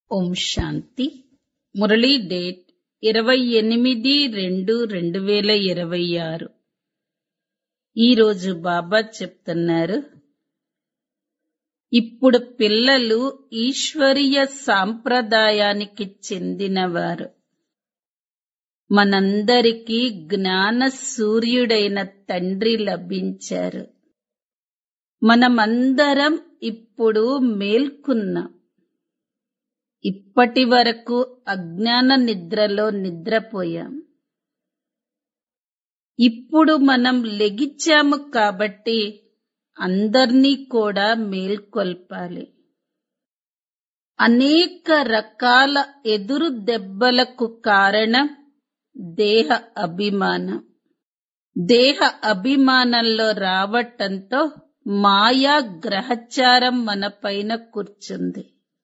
ఓం శాంతి Murali date ఇరవై ఎనిమిది రెండు రెండు వేల ఇరవై ఆరు ఈరోజు బాబా చెప్తున్నారు ఇప్పుడు పిల్లలు ఈశ్వరీయ సాంప్రదాయానికి చెందినవారు మనందరికీ జ్ఞాన సూర్యుడైన తండ్రి లభించారు మనమందరం ఇప్పుడు మేల్కున్నాం ఇప్పటి వరకు అజ్ఞాన నిద్రలో నిద్రపోయాం ఇప్పుడు మనం లెగిచ్చాము కాబట్టి అందర్నీ కూడా మేల్కొల్పాలి అనేక రకాల ఎదురు దెబ్బలకు కారణం దేహ అభిమానం దేహ అభిమానంలో రావటంతో మాయా గ్రహచారం మన పైన కూర్చుంది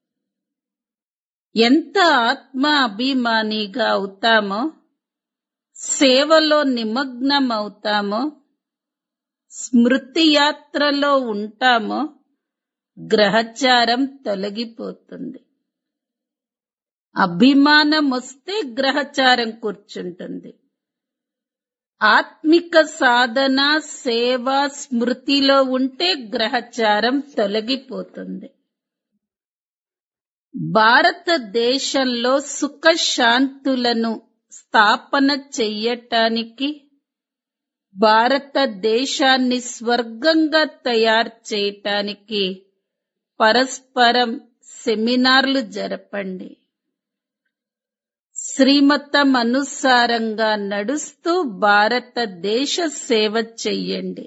ఎంత ఆత్మ అభిమానిగా అవుతామో సేవలో నిమగ్నం అవుతామో స్మృతి యాత్రలో ఉంటామో గ్రహచారం తొలగిపోతుంది అభిమానం వస్తే గ్రహచారం కూర్చుంటుంది ఆత్మిక సాధన సేవ స్మృతిలో ఉంటే గ్రహచారం తొలగిపోతుంది భారతదేశంలో సుఖశాంతులను స్థాపన చెయ్యటానికి భారతదేశాన్ని స్వర్గంగా తయారు చేయటానికి పరస్పరం సెమినార్లు జరపండి శ్రీమతం అనుసారంగా నడుస్తూ భారతదేశ సేవ చెయ్యండి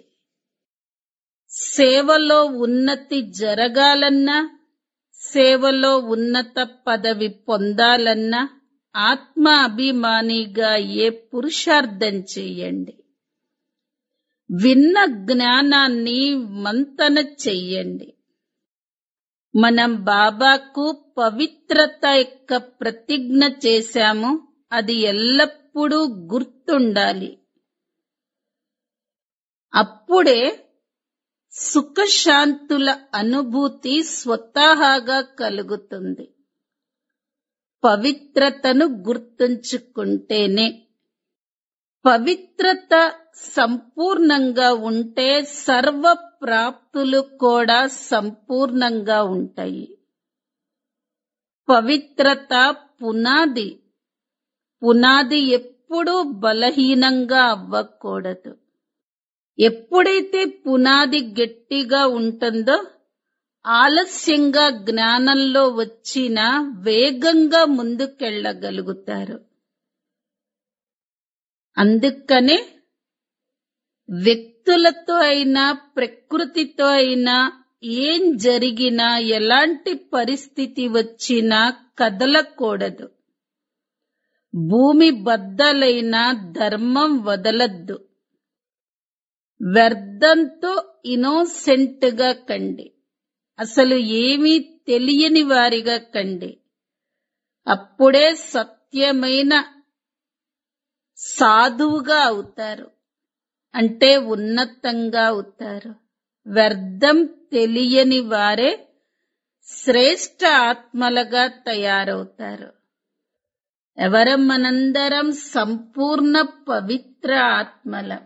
సేవలో ఉన్నతి జరగాలన్నా సేవలో ఉన్నత పదవి పొందాలన్నా ఆత్మ అభిమానిగా ఏ పురుషార్థం చెయ్యండి విన్న జ్ఞానాన్ని మంతన చెయ్యండి మనం బాబాకు పవిత్రత యొక్క ప్రతిజ్ఞ చేశాము అది ఎల్లప్పుడూ గుర్తుండాలి అప్పుడే సుఖశాంతుల అనుభూతి స్వతహాగా కలుగుతుంది పవిత్రతను గుర్తుంచుకుంటేనే పవిత్రత సంపూర్ణంగా ఉంటే సర్వ ప్రాప్తులు కూడా సంపూర్ణంగా ఉంటాయి పవిత్రత పునాది పునాది ఎప్పుడూ బలహీనంగా అవ్వకూడదు ఎప్పుడైతే పునాది గట్టిగా ఉంటుందో ఆలస్యంగా జ్ఞానంలో వచ్చినా వేగంగా ముందుకెళ్ళగలుగుతారు అందుకనే వ్యక్తులతో అయినా ప్రకృతితో అయినా ఏం జరిగినా ఎలాంటి పరిస్థితి వచ్చినా కదలకూడదు భూమి బద్దలైన ధర్మం వదలద్దు వ్యర్థంతో ఇన్నోసెంట్ గా కండి అసలు ఏమీ తెలియని వారిగా కండి అప్పుడే సత్యమైన సాధువుగా అవుతారు అంటే ఉన్నతంగా అవుతారు వ్యర్థం తెలియని వారే శ్రేష్ట ఆత్మలుగా తయారవుతారు ఎవరం మనందరం సంపూర్ణ పవిత్ర ఆత్మలం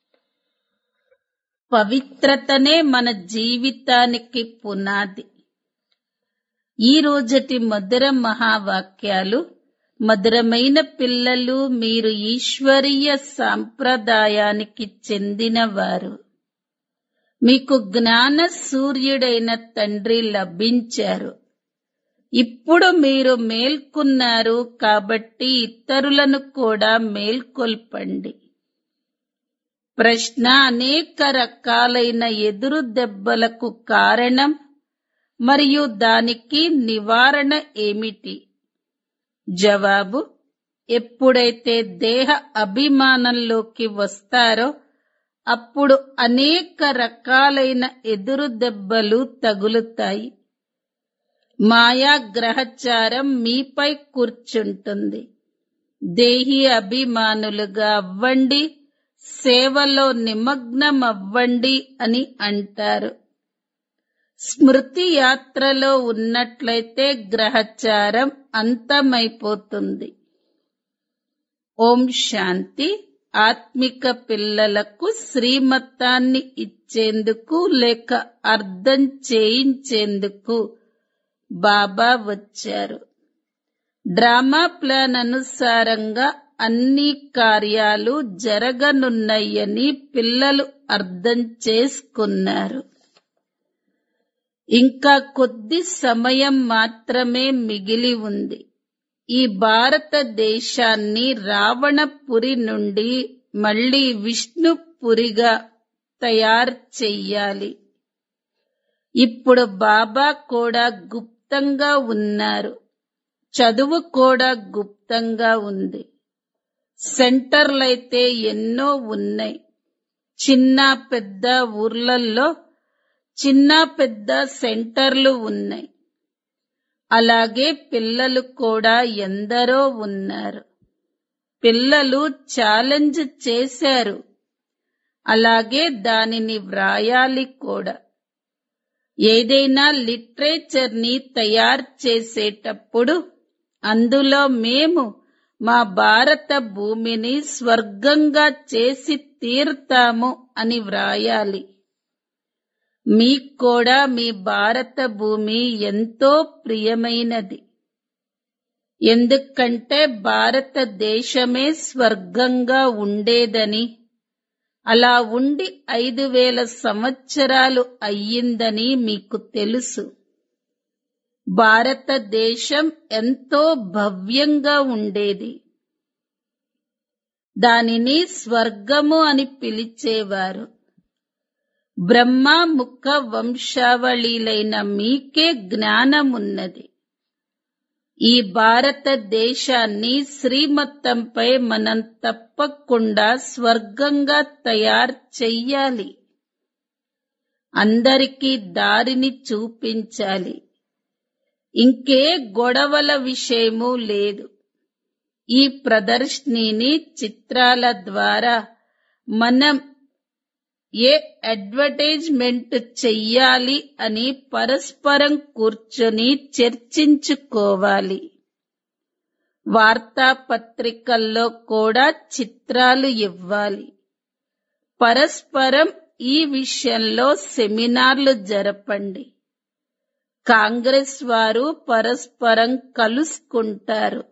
పవిత్రతనే మన జీవితానికి పునాది ఈ రోజటి మధుర మహావాక్యాలు మధురమైన పిల్లలు మీరు ఈశ్వరీయ సాంప్రదాయానికి చెందినవారు మీకు జ్ఞాన సూర్యుడైన తండ్రి లభించారు ఇప్పుడు మీరు మేల్కొన్నారు కాబట్టి ఇతరులను కూడా మేల్కొల్పండి ప్రశ్న అనేక రకాలైన ఎదురు దెబ్బలకు కారణం మరియు దానికి నివారణ ఏమిటి జవాబు ఎప్పుడైతే దేహ అభిమానంలోకి వస్తారో అప్పుడు అనేక రకాలైన ఎదురు దెబ్బలు తగులుతాయి మాయా గ్రహచారం మీపై కూర్చుంటుంది దేహి అభిమానులుగా అవ్వండి సేవలో నిమగ్నం అవ్వండి అని అంటారు స్మృతి యాత్రలో ఉన్నట్లయితే గ్రహచారం అంతమైపోతుంది ఓం శాంతి ఆత్మిక పిల్లలకు శ్రీమతాన్ని ఇచ్చేందుకు లేక అర్థం చేయించేందుకు బాబా వచ్చారు డ్రామా ప్లాన్ అనుసారంగా అన్ని కార్యాలు జరగనున్నాయని పిల్లలు అర్థం చేసుకున్నారు ఇంకా కొద్ది సమయం మాత్రమే మిగిలి ఉంది ఈ భారతదేశాన్ని రావణపురి నుండి మళ్ళీ విష్ణుపురిగా తయారు చెయ్యాలి ఇప్పుడు బాబా కూడా గుప్తంగా ఉన్నారు చదువు కూడా గుప్తంగా ఉంది సెంటర్లైతే ఎన్నో ఉన్నాయి చిన్న పెద్ద ఊర్లల్లో చిన్న పెద్ద సెంటర్లు ఉన్నాయి అలాగే పిల్లలు కూడా ఎందరో ఉన్నారు పిల్లలు ఛాలెంజ్ చేశారు అలాగే దానిని వ్రాయాలి కూడా ఏదైనా లిటరేచర్ ని తయారు చేసేటప్పుడు అందులో మేము మా భారత భూమిని స్వర్గంగా చేసి తీరుతాము అని వ్రాయాలి మీకు కూడా మీ భారత భూమి ఎంతో ప్రియమైనది ఎందుకంటే భారతదేశమే స్వర్గంగా ఉండేదని అలా ఉండి ఐదు వేల సంవత్సరాలు అయ్యిందని మీకు తెలుసు భారతదేశం ఎంతో భవ్యంగా ఉండేది దానిని స్వర్గము అని పిలిచేవారు బ్రహ్మ ముఖ వంశావళిలైన మీకే జ్ఞానమున్నది ఈ భారతదేశాన్ని శ్రీమతంపై మనం తప్పకుండా స్వర్గంగా తయారు చెయ్యాలి అందరికీ దారిని చూపించాలి ఇంకే గొడవల విషయము లేదు ఈ ప్రదర్శనని చిత్రాల ద్వారా మనం ఏ అడ్వర్టైజ్మెంట్ చెయ్యాలి అని పరస్పరం కూర్చొని చర్చించుకోవాలి వార్తాపత్రికల్లో కూడా చిత్రాలు ఇవ్వాలి పరస్పరం ఈ విషయంలో సెమినార్లు జరపండి కాంగ్రెస్ వారు పరస్పరం కలుసుకుంటారు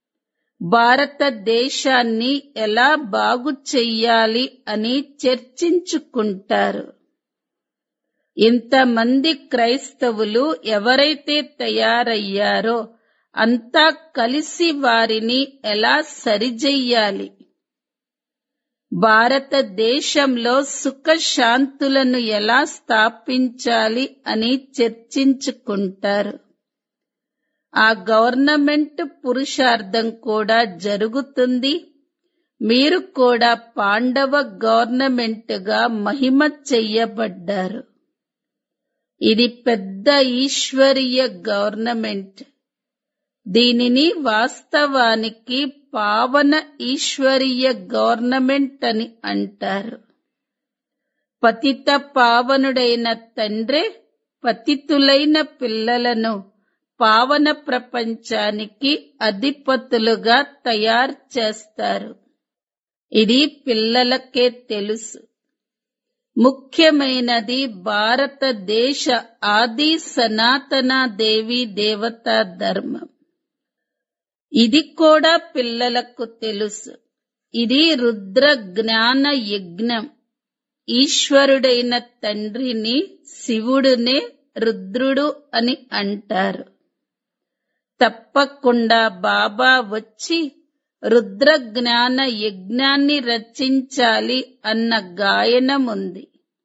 భారతదేశాన్ని ఎలా బాగు చెయ్యాలి అని చర్చించుకుంటారు ఇంతమంది క్రైస్తవులు ఎవరైతే తయారయ్యారో అంతా కలిసి వారిని ఎలా సరిచెయ్యాలి భారతదేశంలో సుఖశాంతులను ఎలా స్థాపించాలి అని చర్చించుకుంటారు ఆ గవర్నమెంట్ పురుషార్థం కూడా జరుగుతుంది మీరు కూడా పాండవ గవర్నమెంట్ గా మహిమ చెయ్యబడ్డారు ఇది పెద్ద ఈశ్వరీయ గవర్నమెంట్ దీనిని వాస్తవానికి పావన ఈశ్వరీయ గవర్నమెంట్ అని అంటారు పతిత పావనుడైన తండ్రే పతితులైన పిల్లలను పావన ప్రపంచానికి అధిపతులుగా తయారు చేస్తారు ఇది పిల్లలకే తెలుసు ముఖ్యమైనది భారతదేశ ఆది సనాతన దేవి దేవతా ధర్మం ఇది కూడా పిల్లలకు తెలుసు ఇది రుద్ర జ్ఞాన యజ్ఞం ఈశ్వరుడైన తండ్రిని శివుడునే రుద్రుడు అని అంటారు తప్పకుండా బాబా వచ్చి రుద్ర జ్ఞాన యజ్ఞాన్ని రచించాలి అన్న గాయనం ఉంది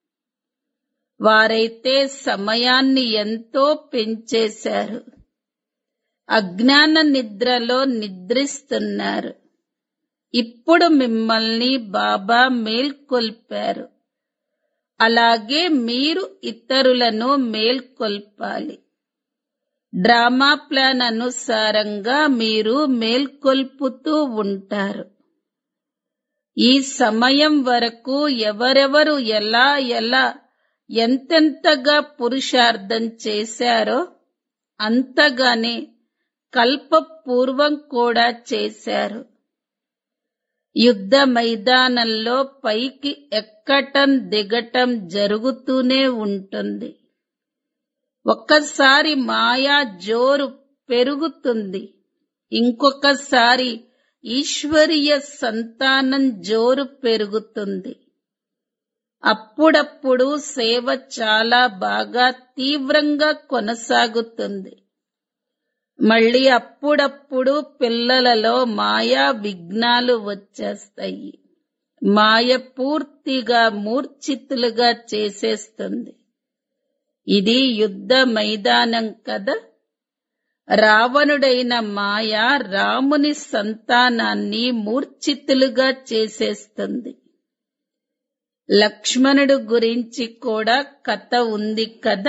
వారైతే సమయాన్ని ఎంతో పెంచేశారు అజ్ఞాన నిద్రలో నిద్రిస్తున్నారు ఇప్పుడు మిమ్మల్ని బాబా మేల్కొల్పారు అలాగే మీరు ఇతరులను మేల్కొల్పాలి డ్రామా ప్లాన్ అనుసారంగా మీరు మేల్కొల్పుతూ ఉంటారు ఈ సమయం వరకు ఎవరెవరు ఎలా ఎలా ఎంతెంతగా పురుషార్థం చేశారో అంతగానే కల్పపూర్వం కూడా చేశారు యుద్ధ మైదానంలో పైకి ఎక్కటం దిగటం జరుగుతూనే ఉంటుంది ఒక్కసారి మాయా జోరు పెరుగుతుంది ఇంకొకసారి ఈశ్వరీయ సంతానం జోరు పెరుగుతుంది అప్పుడప్పుడు సేవ చాలా బాగా తీవ్రంగా కొనసాగుతుంది మళ్ళీ అప్పుడప్పుడు పిల్లలలో మాయా విఘ్నాలు వచ్చేస్తాయి మాయ పూర్తిగా మూర్ఛితులుగా చేసేస్తుంది ఇది యుద్ధ మైదానం కదా రావణుడైన మాయ రాముని సంతానాన్ని మూర్ఛితులుగా చేసేస్తుంది లక్ష్మణుడు గురించి కూడా కథ ఉంది కదా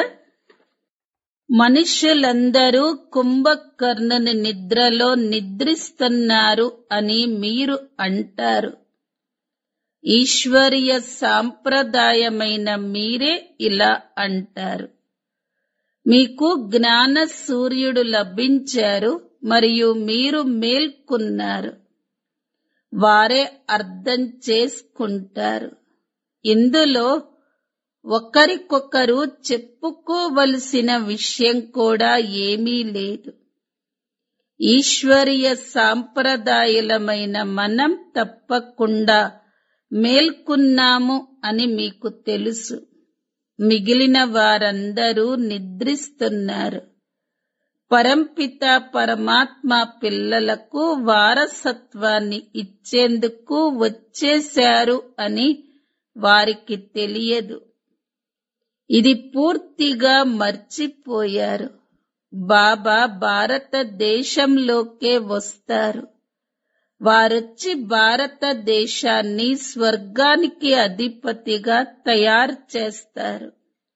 మనుష్యులందరూ కుంభకర్ణుని నిద్రలో నిద్రిస్తున్నారు అని మీరు అంటారు ఈశ్వరీయ సాంప్రదాయమైన మీరే ఇలా అంటారు మీకు జ్ఞాన సూర్యుడు లభించారు మరియు మీరు మేల్కొన్నారు వారే అర్థం చేసుకుంటారు ఇందులో ఒకరికొకరు చెప్పుకోవలసిన విషయం కూడా ఏమీ లేదు ఈశ్వరీయ సాంప్రదాయులమైన మనం తప్పకుండా మేల్కొన్నాము అని మీకు తెలుసు మిగిలిన వారందరూ నిద్రిస్తున్నారు పరంపిత పరమాత్మ పిల్లలకు వారసత్వాన్ని ఇచ్చేందుకు వచ్చేశారు అని వారికి తెలియదు ఇది పూర్తిగా మర్చిపోయారు బాబా భారతదేశంలోకే వస్తారు వారొచ్చి భారతదేశాన్ని స్వర్గానికి అధిపతిగా తయారు చేస్తారు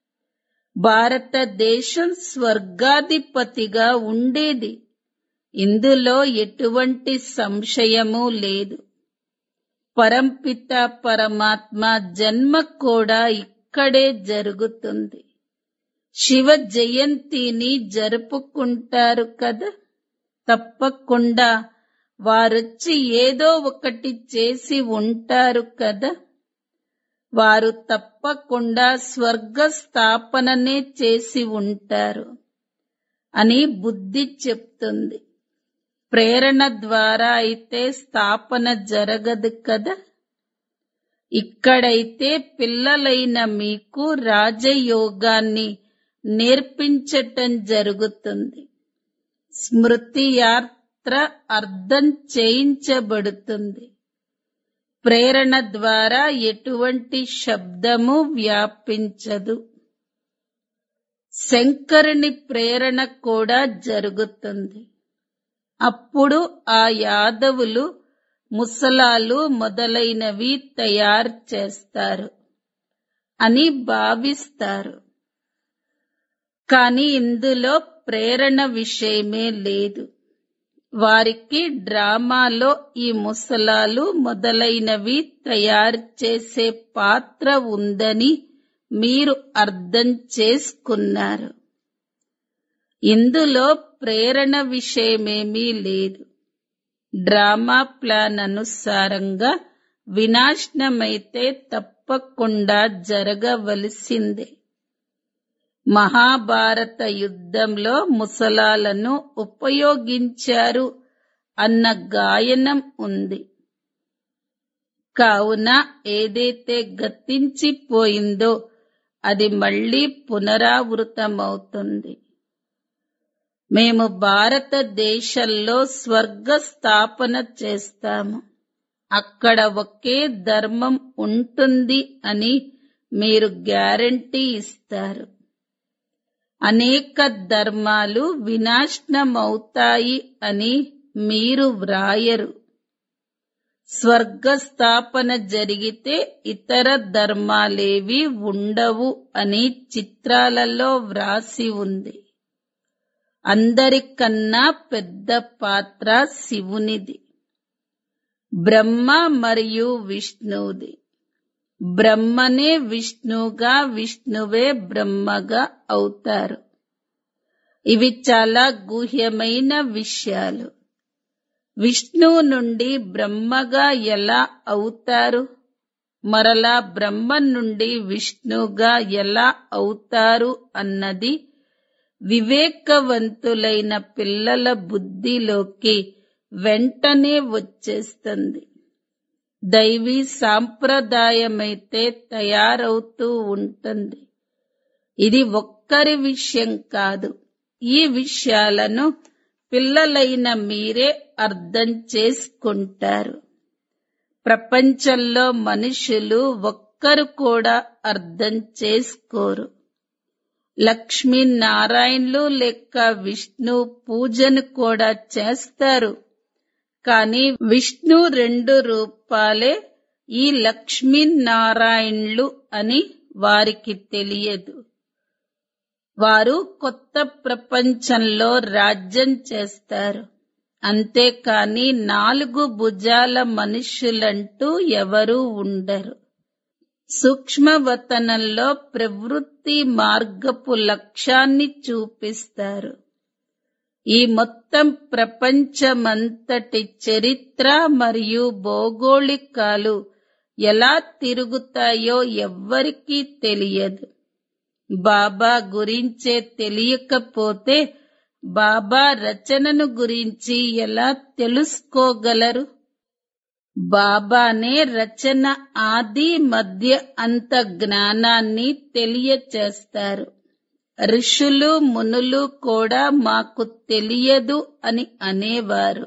భారతదేశం స్వర్గాధిపతిగా ఉండేది ఇందులో ఎటువంటి సంశయము లేదు పరంపిత పరమాత్మ జన్మ కూడా ఇక్కడే జరుగుతుంది శివ జయంతిని జరుపుకుంటారు కదా తప్పకుండా వారొచ్చి ఏదో ఒకటి చేసి ఉంటారు కదా వారు తప్పకుండా స్వర్గ స్థాపననే చేసి ఉంటారు అని బుద్ధి చెప్తుంది ప్రేరణ ద్వారా అయితే స్థాపన జరగదు కదా ఇక్కడైతే పిల్లలైన మీకు రాజయోగాన్ని నేర్పించటం జరుగుతుంది స్మృతి యాత్ర అర్థం చేయించబడుతుంది ప్రేరణ ద్వారా ఎటువంటి శబ్దము వ్యాపించదు శంకరుని ప్రేరణ కూడా జరుగుతుంది అప్పుడు ఆ యాదవులు ముసలాలు మొదలైనవి తయారు చేస్తారు అని భావిస్తారు కాని ఇందులో ప్రేరణ విషయమే లేదు వారికి డ్రామాలో ఈ ముసలాలు మొదలైనవి తయారు చేసే పాత్ర ఉందని మీరు అర్థం చేసుకున్నారు ఇందులో ప్రేరణ విషయమేమీ లేదు డ్రామా ప్లాన్ అనుసారంగా వినాశనమైతే తప్పకుండా జరగవలసిందే మహాభారత యుద్ధంలో ముసలాలను ఉపయోగించారు అన్న గాయనం ఉంది కావున ఏదైతే గతించిపోయిందో అది మళ్ళీ పునరావృతమవుతుంది మేము భారతదేశంలో స్వర్గ స్థాపన చేస్తాము అక్కడ ఒకే ధర్మం ఉంటుంది అని మీరు గ్యారంటీ ఇస్తారు అనేక ధర్మాలు వినాశనమవుతాయి అని మీరు వ్రాయరు స్వర్గ స్థాపన జరిగితే ఇతర ధర్మాలేవి ఉండవు అని చిత్రాలలో వ్రాసి ఉంది అందరికన్నా పెద్ద పాత్ర శివునిది బ్రహ్మ మరియు విష్ణువుది బ్రహ్మనే విష్ణుగా విష్ణువే బ్రహ్మగా అవుతారు ఇవి చాలా గుహ్యమైన విషయాలు విష్ణువు నుండి బ్రహ్మగా ఎలా అవుతారు మరలా బ్రహ్మ నుండి విష్ణుగా ఎలా అవుతారు అన్నది వివేకవంతులైన పిల్లల బుద్ధిలోకి వెంటనే వచ్చేస్తుంది దైవీ సాంప్రదాయమైతే తయారవుతూ ఉంటుంది ఇది ఒక్కరి విషయం కాదు ఈ విషయాలను పిల్లలైన మీరే అర్థం చేసుకుంటారు ప్రపంచంలో మనుషులు ఒక్కరు కూడా అర్థం చేసుకోరు లక్ష్మీనారాయణలు లెక్క విష్ణు పూజను కూడా చేస్తారు కానీ విష్ణు రెండు రూపాలే ఈ లక్ష్మీనారాయణులు అని వారికి తెలియదు వారు కొత్త ప్రపంచంలో రాజ్యం చేస్తారు అంతేకాని నాలుగు భుజాల మనుష్యులంటూ ఎవరూ ఉండరు సూక్ష్మవతనంలో ప్రవృత్తి మార్గపు లక్ష్యాన్ని చూపిస్తారు ఈ మొత్తం ప్రపంచమంతటి చరిత్ర మరియు భౌగోళికాలు ఎలా తిరుగుతాయో ఎవ్వరికీ తెలియదు బాబా గురించే తెలియకపోతే బాబా రచనను గురించి ఎలా తెలుసుకోగలరు బాబానే రచన ఆది మధ్య అంత జ్ఞానాన్ని తెలియచేస్తారు ఋషులు మునులు కూడా మాకు తెలియదు అని అనేవారు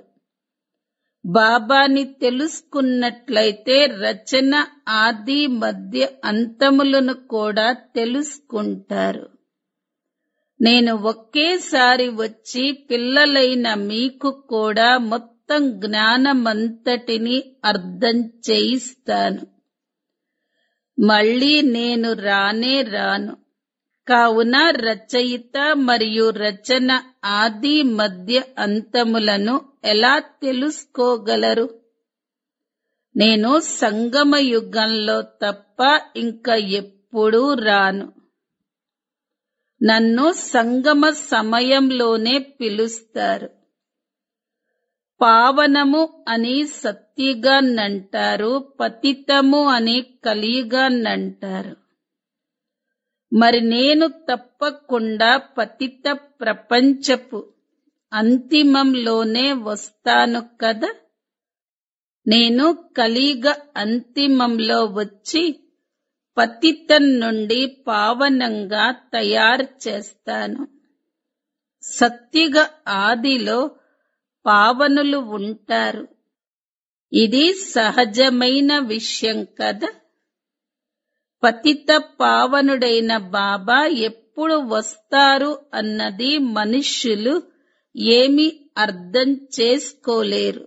బాబాని తెలుసుకున్నట్లయితే రచన ఆది మధ్య అంతములను కూడా తెలుసుకుంటారు నేను ఒకేసారి వచ్చి పిల్లలైన మీకు కూడా మొత్తం జ్ఞానమంతటిని అర్థం చేయిస్తాను మళ్ళీ నేను రానే రాను కావున రచయిత మరియు రచన ఆది మధ్య అంతములను ఎలా తెలుసుకోగలరు నేను సంగమ యుగంలో తప్ప ఇంకా ఎప్పుడూ రాను నన్ను సంగమ సమయంలోనే పిలుస్తారు పావనము అని సత్తిగానంటారు పతితము అని కలిగానంటారు మరి నేను తప్పకుండా పతిత ప్రపంచపు అంతిమంలోనే వస్తాను కదా నేను కలిగ అంతిమంలో వచ్చి పతితం నుండి పావనంగా తయారు చేస్తాను సత్తిగ ఆదిలో పావనులు ఉంటారు ఇది సహజమైన విషయం కదా పతిత పావనుడైన బాబా ఎప్పుడు వస్తారు అన్నది మనుష్యులు ఏమీ అర్థం చేసుకోలేరు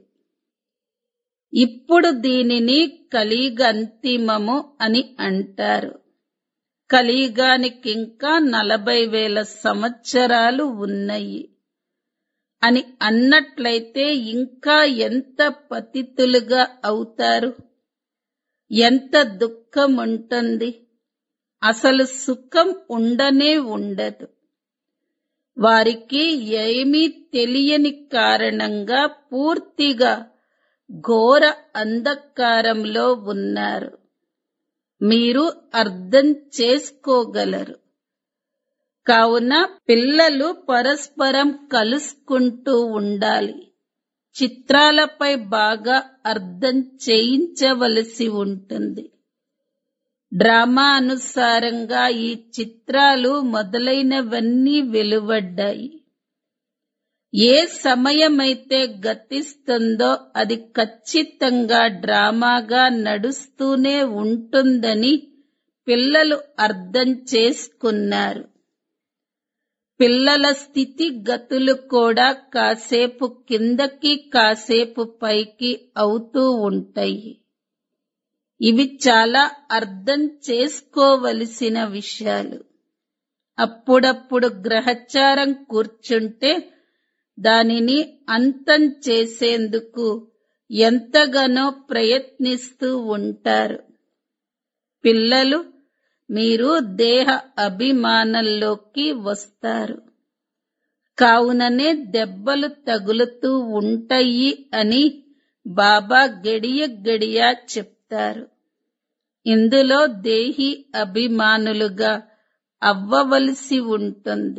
ఇప్పుడు దీనిని కలిగంతిమము అని అంటారు కలిగానికింకా నలభై వేల సంవత్సరాలు ఉన్నాయి అని అన్నట్లయితే ఇంకా ఎంత పతితులుగా అవుతారు ఎంత దుఃఖం ఉంటుంది అసలు సుఖం ఉండనే ఉండదు వారికి ఏమీ తెలియని కారణంగా పూర్తిగా ఘోర అంధకారంలో ఉన్నారు మీరు అర్థం చేసుకోగలరు కావున పిల్లలు పరస్పరం కలుసుకుంటూ ఉండాలి చిత్రాలపై బాగా అర్థం చేయించవలసి ఉంటుంది డ్రామా అనుసారంగా ఈ చిత్రాలు మొదలైనవన్నీ వెలువడ్డాయి ఏ సమయమైతే గతిస్తుందో అది ఖచ్చితంగా డ్రామాగా నడుస్తూనే ఉంటుందని పిల్లలు అర్థం చేసుకున్నారు పిల్లల స్థితి గతులు కూడా కాసేపు కిందకి కాసేపు పైకి అవుతూ ఉంటాయి ఇవి చాలా అర్థం చేసుకోవలసిన విషయాలు అప్పుడప్పుడు గ్రహచారం కూర్చుంటే దానిని అంతం చేసేందుకు ఎంతగానో ప్రయత్నిస్తూ ఉంటారు పిల్లలు మీరు దేహ అభిమానంలోకి వస్తారు కావుననే దెబ్బలు తగులుతూ ఉంటాయి అని బాబా గడియ గడియ చెప్తారు ఇందులో దేహి అభిమానులుగా అవ్వవలసి ఉంటుంది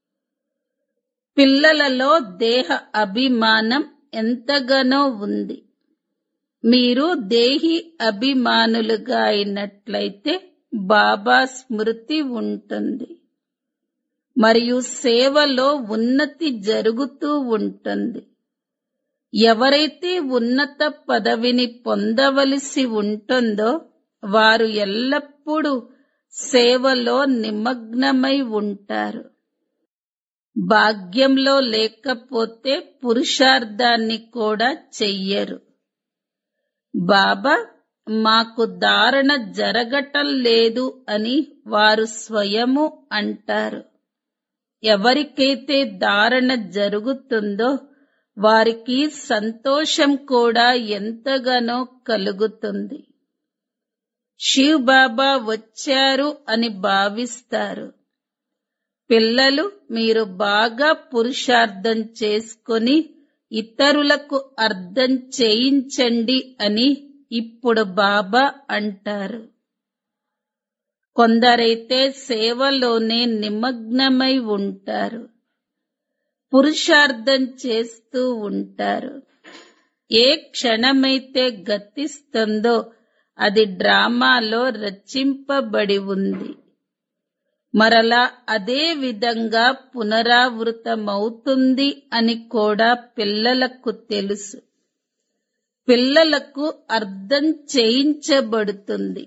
పిల్లలలో దేహ అభిమానం ఎంతగానో ఉంది మీరు దేహి అభిమానులుగా అయినట్లయితే బాబా స్మృతి ఉంటుంది మరియు సేవలో ఉన్నతి జరుగుతూ ఉంటుంది ఎవరైతే ఉన్నత పదవిని పొందవలసి ఉంటుందో వారు ఎల్లప్పుడూ సేవలో నిమగ్నమై ఉంటారు భాగ్యంలో లేకపోతే పురుషార్థాన్ని కూడా చెయ్యరు బాబా మాకు ధారణ జరగటం లేదు అని వారు స్వయము అంటారు ఎవరికైతే ధారణ జరుగుతుందో వారికి సంతోషం కూడా ఎంతగానో కలుగుతుంది శివ్ బాబా వచ్చారు అని భావిస్తారు పిల్లలు మీరు బాగా పురుషార్థం చేసుకొని ఇతరులకు అర్థం చేయించండి అని ఇప్పుడు బాబా అంటారు కొందరైతే సేవలోనే నిమగ్నమై ఉంటారు పురుషార్థం చేస్తూ ఉంటారు ఏ క్షణమైతే గతిస్తుందో అది డ్రామాలో రచింపబడి ఉంది మరలా అదే విధంగా పునరావృతమవుతుంది అని కూడా పిల్లలకు తెలుసు పిల్లలకు అర్థం చేయించబడుతుంది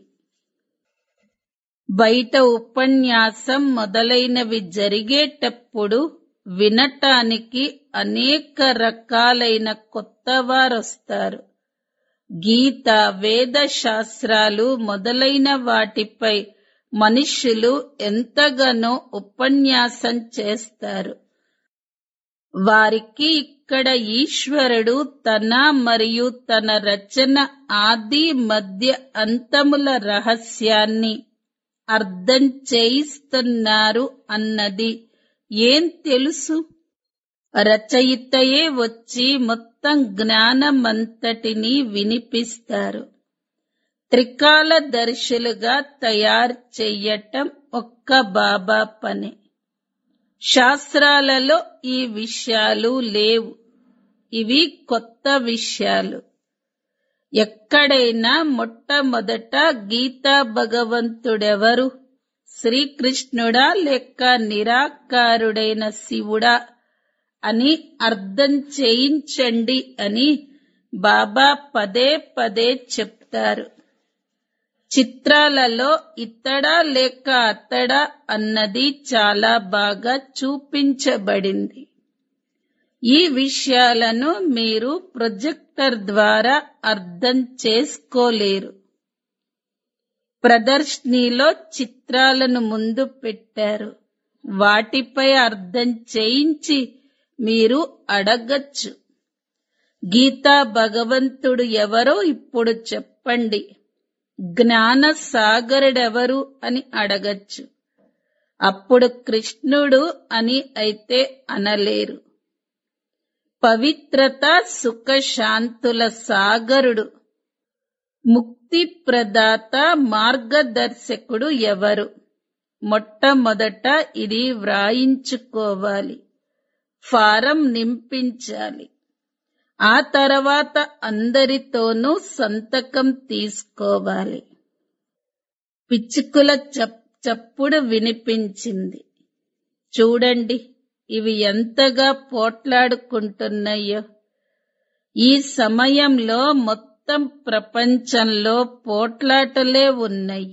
బయట ఉపన్యాసం మొదలైనవి జరిగేటప్పుడు వినటానికి అనేక రకాలైన కొత్త వారొస్తారు గీత వేద శాస్త్రాలు మొదలైన వాటిపై మనుష్యులు ఎంతగానో ఉపన్యాసం చేస్తారు వారికి ఇక్కడ ఈశ్వరుడు తన మరియు తన రచన ఆది మధ్య అంతముల రహస్యాన్ని అర్థం చేయిస్తున్నారు అన్నది ఏం తెలుసు రచయితయే వచ్చి మొత్తం జ్ఞానమంతటిని వినిపిస్తారు త్రికాలదర్శులుగా తయారు చెయ్యటం ఒక్క బాబా పని శాస్త్రాలలో ఈ విషయాలు లేవు ఇవి కొత్త విషయాలు ఎక్కడైనా మొట్టమొదట గీతా భగవంతుడెవరు శ్రీకృష్ణుడా లేక నిరాకారుడైన శివుడా అని అర్థం చేయించండి అని బాబా పదే పదే చెప్తారు చిత్రాలలో ఇత్తడా లేక అత్తడా అన్నది చాలా బాగా చూపించబడింది ఈ విషయాలను మీరు ప్రొజెక్టర్ ద్వారా అర్థం చేసుకోలేరు ప్రదర్శనలో చిత్రాలను ముందు పెట్టారు వాటిపై అర్థం చేయించి మీరు అడగచ్చు గీతా భగవంతుడు ఎవరో ఇప్పుడు చెప్పండి జ్ఞాన సాగరుడెవరు అని అడగచ్చు అప్పుడు కృష్ణుడు అని అయితే అనలేరు పవిత్రత సుఖ శాంతుల సాగరుడు ముక్తి ప్రదాత మార్గదర్శకుడు ఎవరు మొట్టమొదట ఇది వ్రాయించుకోవాలి ఫారం నింపించాలి ఆ తర్వాత అందరితోనూ సంతకం తీసుకోవాలి పిచ్చుకుల చప్ చప్పుడు వినిపించింది చూడండి ఇవి ఎంతగా పోట్లాడుకుంటున్నాయో ఈ సమయంలో మొత్తం ప్రపంచంలో పోట్లాటలే ఉన్నాయి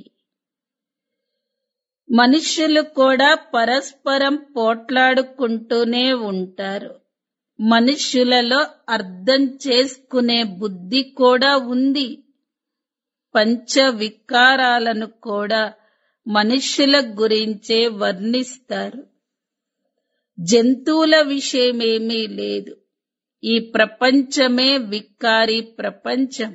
మనుషులు కూడా పరస్పరం పోట్లాడుకుంటూనే ఉంటారు మనుషులలో అర్థం చేసుకునే బుద్ధి కూడా ఉంది పంచ వికారాలను కూడా మనుషుల గురించే వర్ణిస్తారు జంతువుల విషయమేమీ లేదు ఈ ప్రపంచమే వికారి ప్రపంచం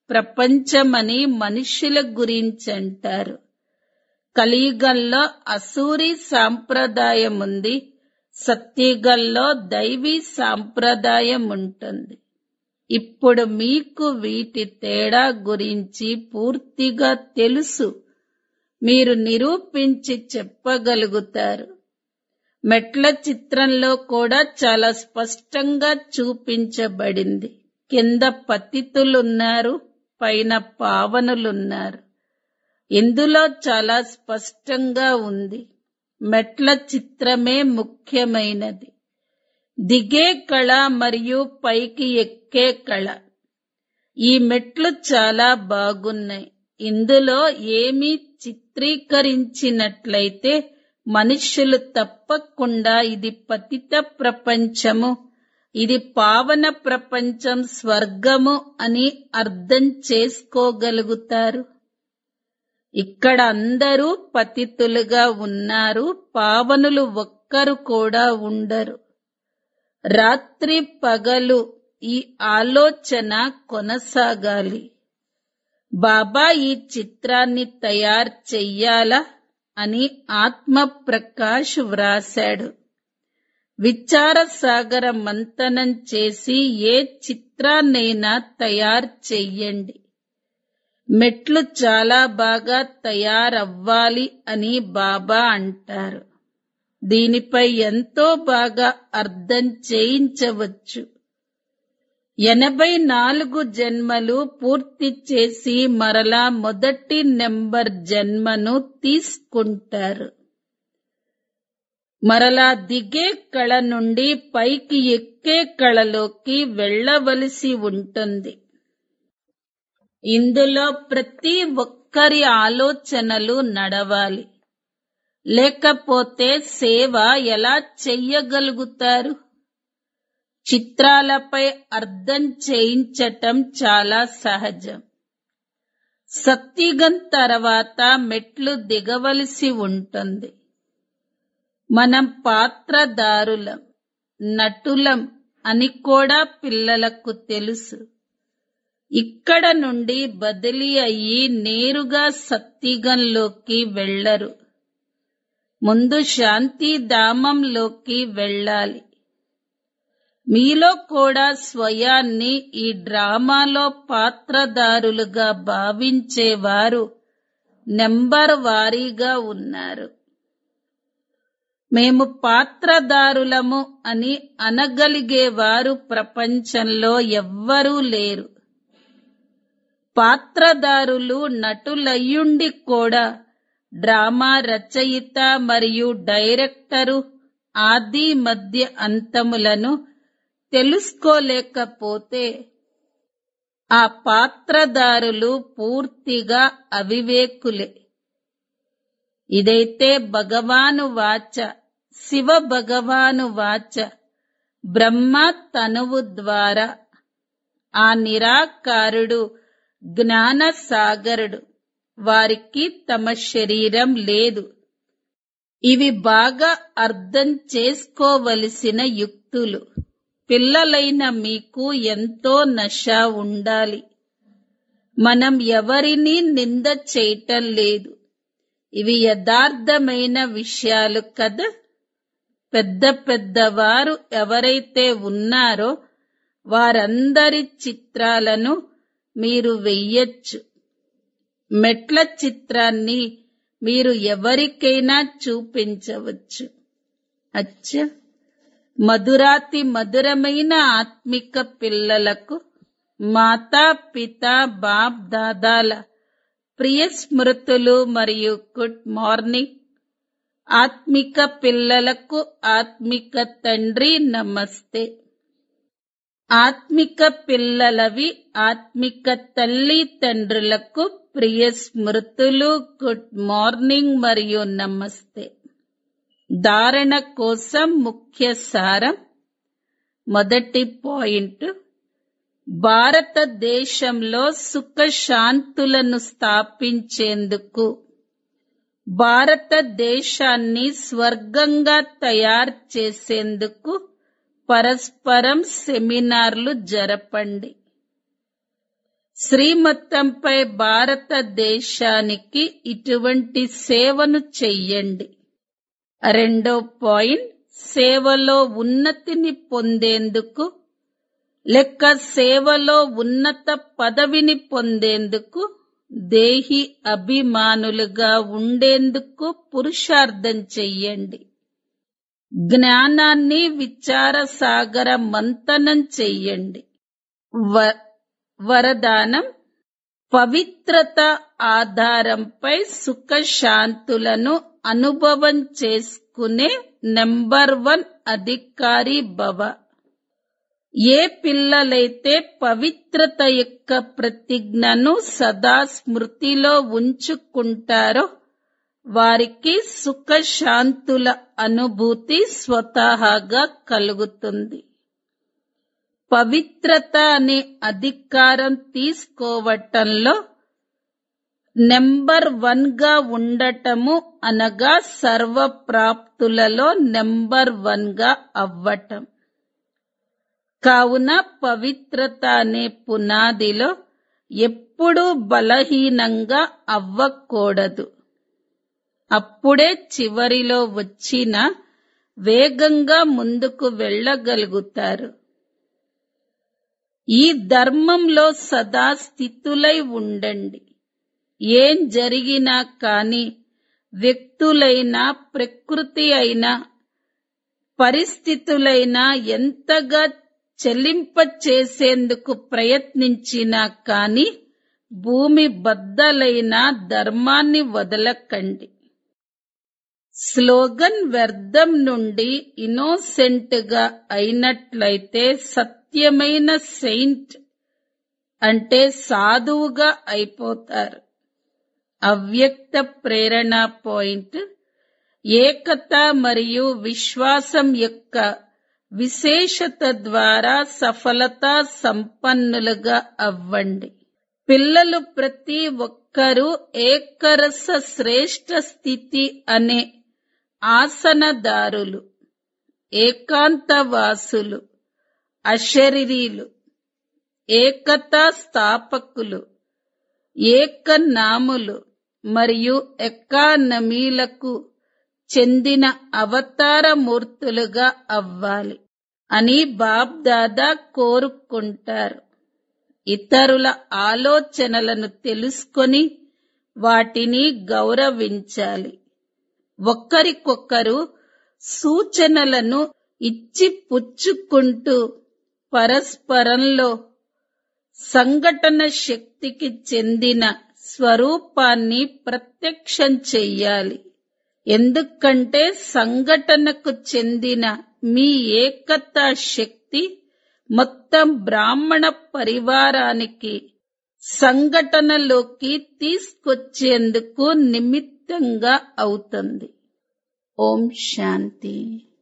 ప్రపంచమని మనుషుల గురించి అంటారు కలియుగంలో అసూరి సాంప్రదాయం ఉంది సత్యుగంలో దైవీ సాంప్రదాయం ఉంటుంది ఇప్పుడు మీకు వీటి తేడా గురించి పూర్తిగా తెలుసు మీరు నిరూపించి చెప్పగలుగుతారు మెట్ల చిత్రంలో కూడా చాలా స్పష్టంగా చూపించబడింది కింద పతితులున్నారు పైన పావనులున్నారు ఇందులో చాలా స్పష్టంగా ఉంది మెట్ల చిత్రమే ముఖ్యమైనది దిగే కళ మరియు పైకి ఎక్కే కళ ఈ మెట్లు చాలా బాగున్నాయి ఇందులో ఏమీ చిత్రీకరించినట్లయితే మనుష్యులు తప్పకుండా ఇది పతిత ప్రపంచము ఇది పావన ప్రపంచం స్వర్గము అని అర్థం చేసుకోగలుగుతారు ఇక్కడ అందరూ పతితులుగా ఉన్నారు పావనులు ఒక్కరు కూడా ఉండరు రాత్రి పగలు ఈ ఆలోచన కొనసాగాలి బాబా ఈ చిత్రాన్ని తయారు చెయ్యాలా అని ఆత్మ ప్రకాష్ వ్రాశాడు విచార సాగర మంతనం చేసి ఏ చిత్రాన్నైనా తయారు చెయ్యండి మెట్లు చాలా బాగా తయారవ్వాలి అని బాబా అంటారు దీనిపై ఎంతో బాగా అర్థం చేయించవచ్చు ఎనభై నాలుగు జన్మలు పూర్తి చేసి మరలా మొదటి నెంబర్ జన్మను తీసుకుంటారు మరలా దిగే కళ నుండి పైకి ఎక్కే కళలోకి వెళ్ళవలసి ఉంటుంది ఇందులో ప్రతి ఒక్కరి ఆలోచనలు నడవాలి లేకపోతే సేవ ఎలా చెయ్యగలుగుతారు చిత్రాలపై అర్థం చేయించటం చాలా సహజం సత్యుగం తర్వాత మెట్లు దిగవలసి ఉంటుంది మనం పాత్రదారులం నటులం అని కూడా పిల్లలకు తెలుసు ఇక్కడ నుండి బదిలీ అయ్యి నేరుగా సత్యుగంలోకి వెళ్లరు ముందు శాంతిధామంలోకి వెళ్ళాలి మీలో కూడా స్వయాన్ని ఈ డ్రామాలో పాత్రదారులుగా భావించేవారు నెంబర్ వారీగా ఉన్నారు మేము పాత్రదారులము అని అనగలిగేవారు ప్రపంచంలో ఎవ్వరూ లేరు పాత్రదారులు నటులయ్యుండి కూడా డ్రామా రచయిత మరియు డైరెక్టరు ఆది మధ్య అంతములను తెలుసుకోలేకపోతే ఆ పాత్రదారులు పూర్తిగా అవివేకులే ఇదైతే భగవాను వాచ శివ భగవాను వాచ బ్రహ్మ తనువు ద్వారా ఆ నిరాకారుడు జ్ఞాన సాగరుడు వారికి తమ శరీరం లేదు ఇవి బాగా అర్థం చేసుకోవలసిన యుక్తులు పిల్లలైన మీకు ఎంతో నష ఉండాలి మనం ఎవరినీ నింద చేయటం లేదు ఇవి యథార్థమైన విషయాలు కదా పెద్ద పెద్దవారు ఎవరైతే ఉన్నారో వారందరి చిత్రాలను మీరు వెయ్యొచ్చు మెట్ల చిత్రాన్ని మీరు ఎవరికైనా చూపించవచ్చు అచ్చ మధురాతి మధురమైన ఆత్మిక పిల్లలకు మాతా పిత బాప్ దాదాల ప్రియ స్మృతులు మరియు గుడ్ మార్నింగ్ ఆత్మిక పిల్లలకు ఆత్మిక తండ్రి నమస్తే ఆత్మిక పిల్లలవి ఆత్మిక తల్లి తండ్రులకు ప్రియ స్మృతులు గుడ్ మార్నింగ్ మరియు నమస్తే ధారణ కోసం ముఖ్య సారం మొదటి పాయింట్ భారతదేశంలో సుఖశాంతులను స్థాపించేందుకు భారతదేశాన్ని స్వర్గంగా తయారు చేసేందుకు పరస్పరం సెమినార్లు జరపండి శ్రీమతంపై భారతదేశానికి ఇటువంటి సేవను చెయ్యండి రెండో పాయింట్ సేవలో ఉన్నతిని పొందేందుకు లెక్క సేవలో ఉన్నత పదవిని పొందేందుకు దేహి అభిమానులుగా ఉండేందుకు పురుషార్థం చెయ్యండి జ్ఞానాన్ని విచార సాగర మంతనం చెయ్యండి వ- వరదానం పవిత్రత ఆధారంపై సుఖశాంతులను అనుభవం చేసుకునే నెంబర్ వన్ అధికారి భవ ఏ పిల్లలైతే పవిత్రత యొక్క ప్రతిజ్ఞను సదా స్మృతిలో ఉంచుకుంటారో వారికి సుఖశాంతుల అనుభూతి స్వతహాగా కలుగుతుంది పవిత్రత అనే అధికారం తీసుకోవటంలో నెంబర్ వన్ గా ఉండటము అనగా సర్వ ప్రాప్తులలో నెంబర్ వన్ గా అవ్వటం కావున పవిత్రత అనే పునాదిలో ఎప్పుడూ బలహీనంగా అవ్వకూడదు అప్పుడే చివరిలో వచ్చిన వేగంగా ముందుకు వెళ్ళగలుగుతారు ఈ ధర్మంలో సదా స్థితులై ఉండండి ఏం జరిగినా కాని వ్యక్తులైనా ప్రకృతి అయినా పరిస్థితులైనా ఎంతగా చెల్లింప చేసేందుకు ప్రయత్నించినా కాని భూమి బద్దలైన ధర్మాన్ని వదలకండి స్లోగన్ వ్యర్థం నుండి ఇన్నోసెంట్ గా అయినట్లయితే సత్యమైన సెయింట్ అంటే సాధువుగా అయిపోతారు అవ్యక్త ప్రేరణ పాయింట్ ఏకత మరియు విశ్వాసం యొక్క విశేషత ద్వారా సఫలతా సంపన్నులుగా అవ్వండి పిల్లలు ప్రతి ఒక్కరూ ఏకరస శ్రేష్ఠ స్థితి అనే ఆసనదారులు ఏకాంతవాసులు అశరీరీలు ఏకతా స్థాపకులు ఏకనాములు మరియు ఎకానమీలకు చెందిన అవతార మూర్తులుగా అవ్వాలి అని బాబ్దాదా కోరుకుంటారు ఇతరుల ఆలోచనలను తెలుసుకొని వాటిని గౌరవించాలి ఒకరికొకరు సూచనలను ఇచ్చి పుచ్చుకుంటూ పరస్పరంలో సంఘటన శక్తికి చెందిన స్వరూపాన్ని ప్రత్యక్షం చెయ్యాలి ఎందుకంటే సంఘటనకు చెందిన మీ ఏకతా శక్తి మొత్తం బ్రాహ్మణ పరివారానికి సంఘటనలోకి తీసుకొచ్చేందుకు నిమిత్తంగా అవుతుంది ఓం శాంతి